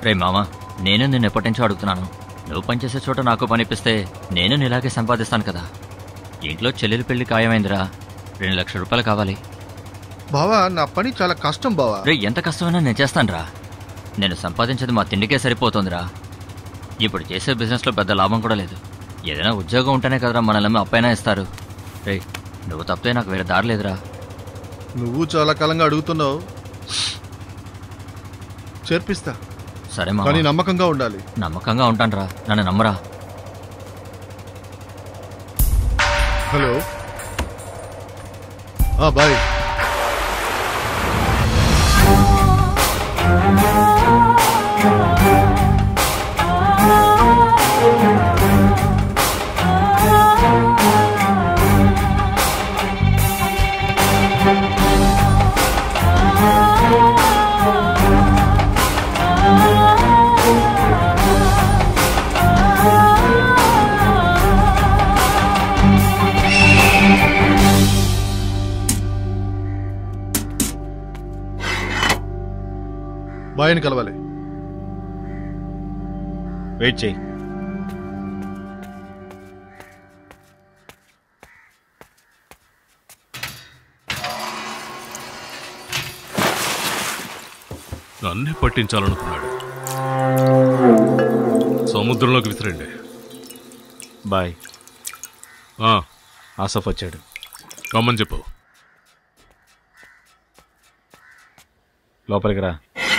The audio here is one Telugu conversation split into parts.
రే మామ నేను నిన్ను ఎప్పటి నుంచో అడుగుతున్నాను నువ్వు పనిచేసే చోట నాకు పని ఇప్పిస్తే నేను నీలాగే సంపాదిస్తాను కదా ఇంట్లో చెల్లెలు పెళ్లి ఖాయమైందిరా రెండు లక్షల రూపాయలు కావాలి బావా నా పని చాలా కష్టం బావా రే ఎంత కష్టమైనా నేను చేస్తానురా నేను సంపాదించేది మా తిండికే సరిపోతుందిరా ఇప్పుడు చేసే బిజినెస్లో పెద్ద లాభం కూడా లేదు ఏదైనా ఉద్యోగం ఉంటేనే కదరా మనల్ని అప్పైనా ఇస్తారు రే నువ్వు తప్పితే నాకు వేరే దారి లేదురా నువ్వు చాలా కాలంగా అడుగుతున్నావు చేర్పిస్తా సరే కానీ మా నమ్మకంగా ఉండాలి నమ్మకంగా ఉంటానురా నన్ను నమ్మరా హలో ఆ, బాయ్ బాయ్ని కలవాలి వెయిట్ చేయి నన్నే పట్టించాలనుకున్నాడు సముద్రంలోకి విసిరండి బాయ్ ఆ, ఆసఫ్ వచ్చాడు రమ్మని చెప్పు లోపలికి రా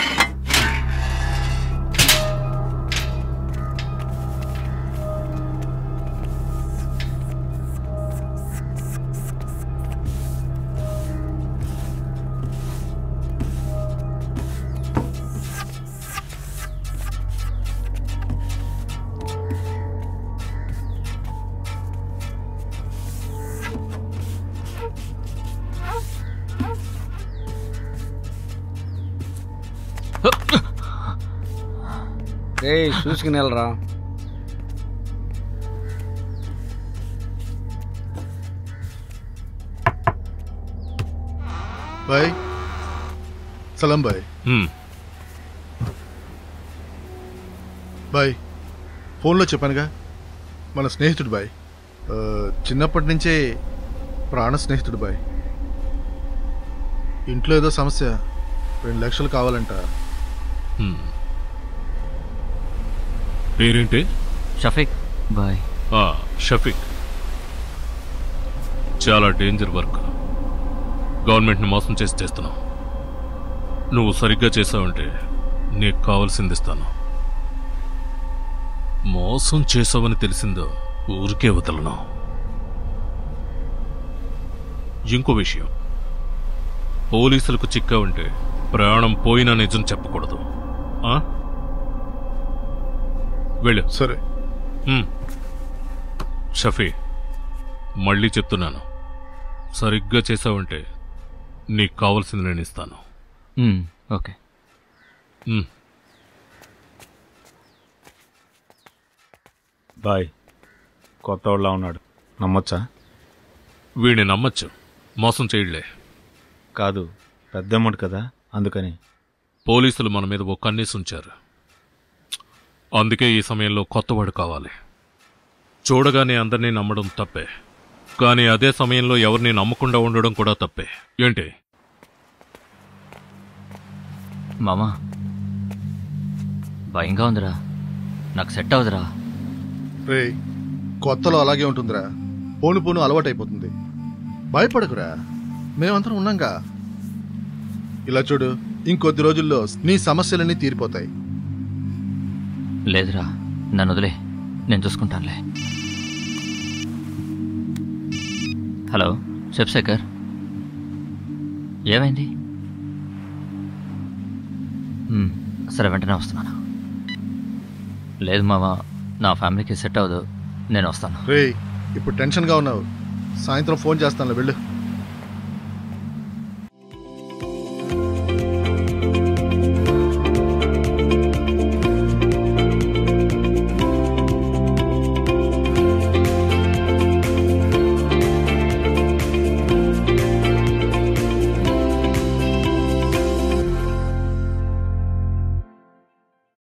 రే చూసుకుని వెళ్ళరా బాయ్ సలాం బాయ్ హ్మ్, బాయ్ ఫోన్లో చెప్పానుగా మన స్నేహితుడు బాయ్ ఆ, చిన్నప్పటి నుంచే ప్రాణ స్నేహితుడు బాయ్ ఇంట్లో ఏదో సమస్య రెండు లక్షలు కావాలంట హ్మ్. పేరేంటి షఫీక్ బాయ్ ఆ, షఫీక్ చాలా డేంజర్ వర్క్ గవర్నమెంట్ని మోసం చేసి చేస్తున్నావు నువ్వు సరిగ్గా చేసావంటే నీకు కావాల్సింది ఇస్తాను మోసం చేసావని తెలిసిందో ఊరికే వదలను ఇంకో విషయం పోలీసులకు చిక్కావంటే ప్రాణం పోయినా నిజం చెప్పకూడదు ఆ? వెళ్ళు సరే హ్మ్. షఫీ మళ్ళీ చెప్తున్నాను సరిగ్గా చేసావంటే నీకు కావాల్సింది నేను ఇస్తాను మ్, ఓకే హ్మ్. బాయ్ కొత్త వాళ్ళ ఉన్నాడు నమ్మొచ్చా వీడిని నమ్మచ్చు మోసం చేయలే కాదు పెద్ద అమౌంట్ కదా అందుకని పోలీసులు మన మీద ఒక కన్నేసి ఉంచారు అందుకే ఈ సమయంలో కొత్తవాడు కావాలి చూడగానే అందరినీ నమ్మడం తప్పే కానీ అదే సమయంలో ఎవరిని నమ్మకుండా ఉండడం కూడా తప్పే ఏంటి మామా భయంగా ఉందిరా నాకు సెట్ అవుదురా రే కొత్తలో అలాగే ఉంటుందిరా పోను పోను అలవాటైపోతుంది భయపడకురా మేమందరం ఉన్నాంగా ఇలా చూడు ఇంకొద్ది రోజుల్లో నీ సమస్యలన్నీ తీరిపోతాయి లేదురా నన్ను వదిలే నేను చూసుకుంటానులే హలో శివశేఖర్ ఏమైంది మ్, సరే వెంటనే వస్తున్నాను లేదు మామ నా ఫ్యామిలీకి సెట్ అవ్వదు నేను వస్తాను రే ఇప్పుడు టెన్షన్గా ఉన్నావు సాయంత్రం ఫోన్ చేస్తానులే వెళ్ళు